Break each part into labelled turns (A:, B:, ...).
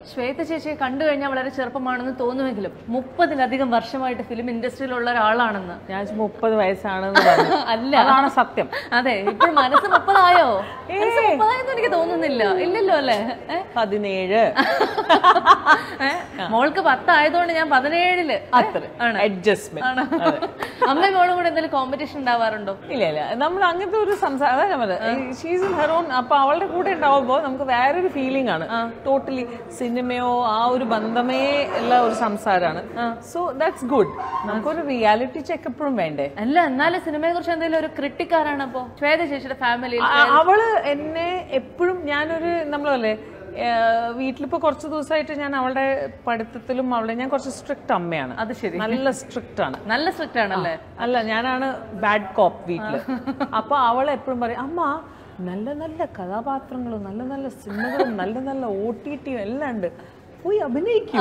A: ശ്വേത ചേച്ചിയെ കണ്ടു കഴിഞ്ഞാൽ വളരെ ചെറുപ്പമാണെന്ന് തോന്നുമെങ്കിലും മുപ്പതിലധികം വർഷമായിട്ട് ഫിലിം ഇൻഡസ്ട്രിയിലുള്ള ഒരാളാണെന്ന്
B: ഞാൻ മുപ്പത് വയസ്സാണെന്ന് പറഞ്ഞു
A: അല്ല
B: അതാണ് സത്യം
A: അതെ ഇപ്പോൾ മനസ്സ് മുപ്പതായോ മനസ്സ് മുപ്പതായെന്ന് എനിക്ക് തോന്നുന്നില്ല ഇല്ലല്ലോ അല്ലേ ഏ?
B: പതിനേഴ്
A: ഏ? മോൾക്ക് പത്തായതുകൊണ്ട് ഞാൻ പതിനേഴില്
B: അത്ര അഡ്ജസ്റ്റ്മെന്റ്
A: അമ്മയും മോളും കൂടെ എന്തെങ്കിലും കോമ്പറ്റീഷൻ ഉണ്ടാവാറുണ്ടോ
B: ഇല്ല ഇല്ല നമ്മൾ അങ്ങനത്തെ ഒരു സംസാരം അതാ ഞാൻ പറഞ്ഞത് ഷീസ് ഇൻ ഹെർ ഓൺ അപ്പൊ അവളുടെ കൂടെ ഉണ്ടാവുമ്പോൾ നമുക്ക് വേറൊരു ഫീലിംഗ് ആണ് ടോട്ടലി സിനിമയോ ആ ഒരു ബന്ധമേ ഉള്ള ഒരു സംസാരമാണ് സോ ദാറ്റ്സ് ഗുഡ് നമുക്കൊരു റിയാലിറ്റി ചെക്ക് എപ്പോഴും വേണ്ടേ
A: അല്ല എന്നാലും സിനിമയെ കുറിച്ച് എന്തെങ്കിലും ഒരു ക്രിട്ടിക്കാരാണ് അപ്പോ ശ്വേത ചേച്ചിയുടെ ഫാമിലിയിൽ
B: ആ- അവള് എന്നെ എപ്പോഴും ഞാനൊരു നമ്മളല്ലേ വീട്ടിലിപ്പോ കുറച്ച് ദിവസമായിട്ട് ഞാൻ അവളുടെ പഠിത്തത്തിലും അവളെ ഞാൻ കുറച്ച് സ്ട്രിക്റ്റ് അമ്മയാണ്
A: അത് ശരി
B: നല്ല സ്ട്രിക്റ്റ് ആണ്
A: നല്ല സ്ട്രിക്റ്റ് ആണല്ലേ
B: അല്ല ഞാനാണ് ബാഡ് കോപ്പ് വീട്ടില് അപ്പൊ അവൾ എപ്പോഴും പറയും അമ്മ നല്ല നല്ല കഥാപാത്രങ്ങളും നല്ല നല്ല സിനിമകളും നല്ല നല്ല ഒ ടി ടിയും എല്ലാം ഉണ്ട് പോയി അഭിനയിക്കും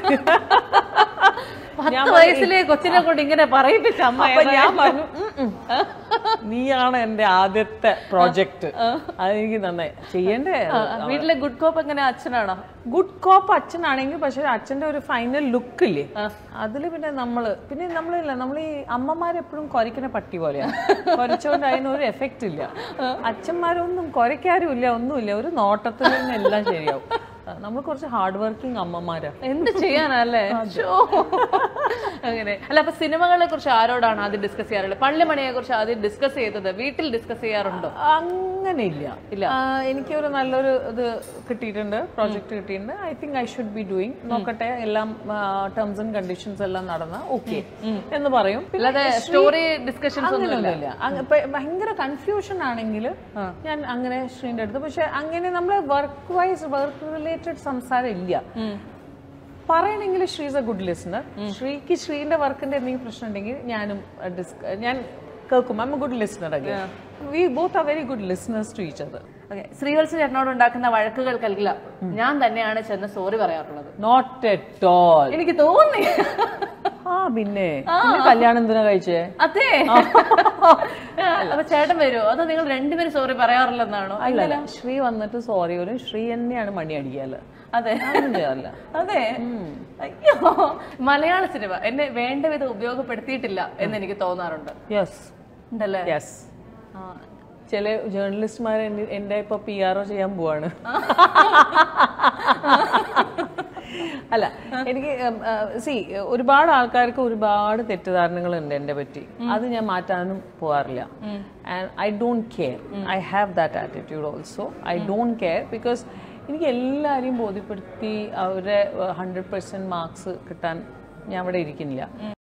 A: പത്ത് വയസ്സിലെ കൊച്ചിനെ കൊണ്ട് ഇങ്ങനെ പറയിപ്പിച്ച അമ്മ
B: അപ്പൊ ഞാൻ പറഞ്ഞു "ഉം, ഉം. നീയാണ് എന്റെ ആദ്യത്തെ പ്രോജക്റ്റ് അതെനിക്ക് നന്നായി ചെയ്യണ്ടേ
A: വീട്ടിലെ ഗുഡ് കോപ്പ് എങ്ങനെ അച്ഛനാണോ
B: ഗുഡ് കോപ്പ് അച്ഛനാണെങ്കിൽ പക്ഷെ അച്ഛന്റെ ഒരു ഫൈനൽ ലുക്ക് ഇല്ലേ അതില് പിന്നെ നമ്മള് പിന്നെ നമ്മളില്ല നമ്മൾ ഈ അമ്മമാരെപ്പോഴും കുരയ്ക്കുന്ന പട്ടി പോലെയാണ് കുരച്ചുകൊണ്ട് അതിനൊരു എഫക്റ്റ് ഇല്ല അച്ഛന്മാരൊന്നും കുരയ്ക്കാരും ഇല്ല ഒന്നുമില്ല ഒരു നോട്ടത്തിൽ തന്നെ എല്ലാം ശരിയാവും നമ്മൾ കുറച്ച് ഹാർഡ് വർക്കിംഗ് അമ്മമാരാ
A: എന്ത് ചെയ്യാനല്ലേ ശോ. അങ്ങനെ അല്ല അപ്പൊ സിനിമകളെ കുറിച്ച് ആരോടാണ് ആദ്യം ഡിസ്കസ് ചെയ്യാറുള്ളത് പള്ളിമണിയെ കുറിച്ച് ആദ്യം ഡിസ്കസ് ചെയ്തത് വീട്ടിൽ ഡിസ്കസ് ചെയ്യാറുണ്ടോ
B: അങ്ങനെ ഇല്ല
A: ഇല്ല.
B: ആ, എനിക്കൊരു നല്ലൊരു ഇത് കിട്ടിയിട്ടുണ്ട് പ്രോജക്റ്റ് കിട്ടിയിട്ടുണ്ട് I think I should be doing നോക്കട്ടെ എല്ലാം ടേംസ് ആൻഡ് കണ്ടീഷൻസ് എല്ലാം നടന്ന ഓക്കെ എന്ന് പറയും പിന്നെ
A: അല്ലാതെ സ്റ്റോറി ഡിസ്കഷൻസ് ഒന്നും
B: അങ്ങനെയൊന്നുമില്ല അങ്ങ- ഇപ്പൊ ഭയങ്കര കൺഫ്യൂഷൻ ആണെങ്കിൽ ഞാൻ അങ്ങനെ ശ്രീന്റെ അടുത്ത് പക്ഷെ അങ്ങനെ നമ്മൾ വർക്ക് വൈസ് വർക്ക് റിലേറ്റഡ് സംസാരം ഇല്ല പറയണമെങ്കിൽ Sree is a good listener ശ്രീക്ക് ശ്രീന്റെ വർക്കിന്റെ എന്തെങ്കിലും പ്രശ്നം ഉണ്ടെങ്കിൽ ഞാനും uh, disc- ഞാൻ കേൾക്കും I'm a good listener again we both are very good listeners to each other
A: okay Sreevatsa ചേട്ടനോട് ഉണ്ടാക്കുന്ന വഴക്കുകൾക്കെല്ലാം ഞാൻ തന്നെയാണ് ചെന്ന് സോറി പറയാറുള്ളത്
B: നോട്ട് എറ്റ് ഓൾ
A: എനിക്ക് തോന്നി
B: ആ പിന്നെ പിന്നെ കല്യാണം എന്തിനാ കഴിച്ചേ
A: അതെ അപ്പൊ ചേട്ടൻ വരുമോ അതോ നിങ്ങൾ രണ്ടുപേരും സോറി പറയാറില്ലെന്നാണോ
B: അല്ല ശ്രീ വന്നിട്ട് സോറി വരും ശ്രീ തന്നെയാണ് മണി അടിക്കാല്
A: അതെ
B: അതൊന്നും ചെയ്യാറില്ല
A: അതെ അയ്യോ മലയാള സിനിമ എന്നെ വേണ്ട വിധം ഉപയോഗപ്പെടുത്തിയിട്ടില്ല എന്ന് എനിക്ക് തോന്നാറുണ്ട്
B: യെസ്
A: ഉണ്ടല്ലേ
B: യെസ് ചില ജേർണലിസ്റ്റുമാർ എന്റെ ഇപ്പൊ പി ആർ ഒ ചെയ്യാൻ പോവാണ് അല്ല എനിക്ക് സി ഒരുപാട് ആൾക്കാർക്ക് ഒരുപാട് തെറ്റിദ്ധാരണകളുണ്ട് എന്നെ പറ്റി അത് ഞാൻ മാറ്റാനും പോകാറില്ല and I don't care I have that attitude also I don't care because എനിക്ക് എല്ലാവരെയും ബോധ്യപ്പെടുത്തി അവരെ ഹൺഡ്രഡ് പെർസെൻറ്റ് മാർക്സ് കിട്ടാൻ ഞാൻ അവിടെ ഇരിക്കുന്നില്ല